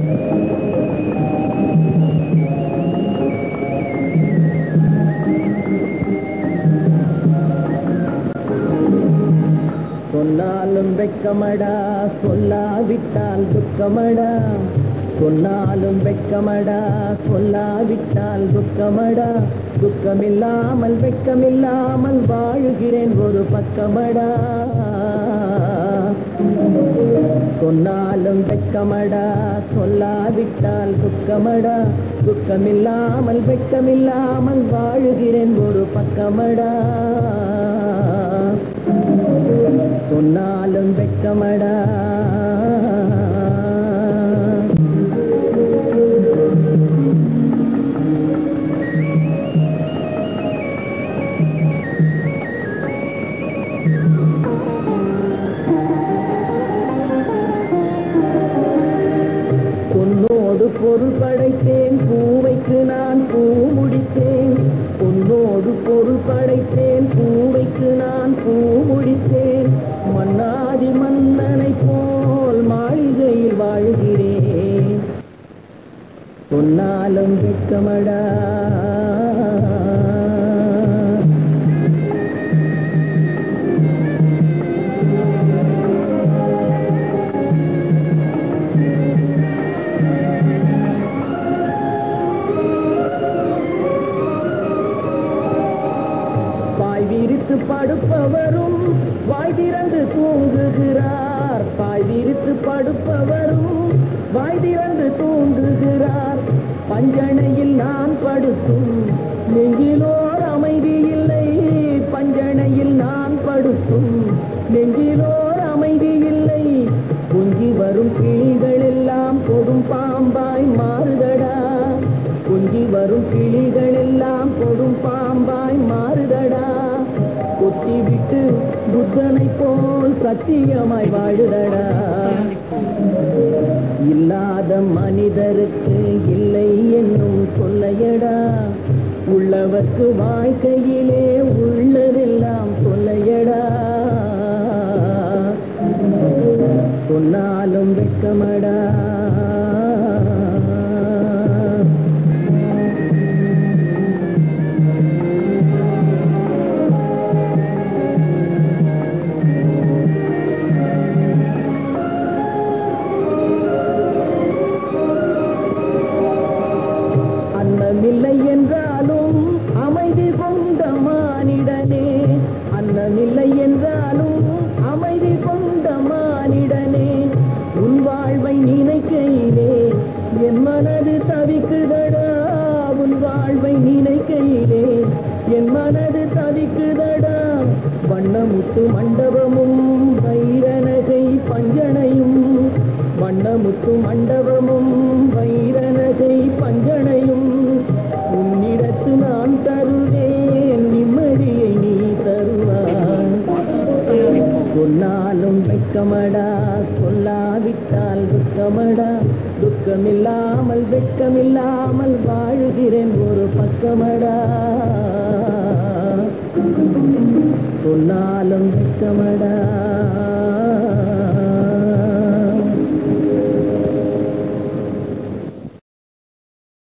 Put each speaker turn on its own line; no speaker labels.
சொன்னாலும் வெட்கமடா சொல்லாவிட்டால் துக்கமடா சொன்னாலும் வெட்கமடா சொல்லாவிட்டால் துக்கமடா துக்கமில்லாமல் வெட்கமில்லாமல் வாழுகிறேன் ஒரு பக்கமடா சொன்னாலும் வெட்கமடா சொல்லாவிட்டால் துக்கமடா துக்கமில்லாமல் வெட்கமில்லாமல் வாழுகிறேன் ஒரு பக்கமடா சொன்னாலும் வெட்கமடா பொன்னோடு பொருள் படைத்தேன் பூவைக்கு நான் பூ முடித்தேன் பொன்னோடு பொருள் படைத்தேன் பூவைக்கு நான் பூ முடித்தேன் மன்னாதி மன்னனை போல் மாளிகையில் வாழ்கிறேன் சொன்னாலும் வெட்கமடா பாய் விரித்து படுப்பவரும் வாய் திறந்து தூங்குகிறார் பாய் விரித்து படுப்பவரும் வாய் திறந்து தூங்குகிறார் பஞ்சனையில் நான் படுத்தும் நெஞ்சிலோர் அமைதி இல்லை பஞ்சனையில் நான் படுத்தும் நெஞ்சிலோர் அமைதி இல்லை பொங்கி வரும் கிளிகள் எல்லாம் கொடும் பாம்பாய் மாறுதடா பொங்கி வரும் கிளிகள் எல்லாம் கொடும் பாம்பாய் மாறுதடா கொத்தி விட்டு புத்தனை போல் சத்தியமாய் வாழுதடா இல்லாத மனிதருக்கு இல்லை என்னும் சொல்லையடா உள்ளவர்க்கு வாழ்க்கையிலே உள்ளதெல்லாம் சொல்லையடா சொன்னாலும் வெட்கமடா அன்னமில்லை என்றாலும் அமைதி கொண்ட மானிடனே அன்னமில்லை என்றாலும் அமைதி கொண்ட மானிடனே உன் வாழ்வை நினைக்கையிலே என் மனது தவிக்குதடா உன் வாழ்வை நினைக்கையிலே என் மனது தவிக்குதடா வண்ணமுத்து மண்டபமும் வைரநகை பஞ்சனையும் வண்ணமுத்து மண்டபமும் வைரநகை பஞ்சனையும் உன்னிடத்து நான் தருவேன் நிம்மதியை நீ தருவாய் சொன்னாலும் வெட்கமடா சொல்லாவிட்டால் துக்கமடா துக்கமில்லாமல் வெட்கமில்லாமல் வாழுகிறேன் ஒரு பக்கமடா சொன்னாலும் வெட்கமடா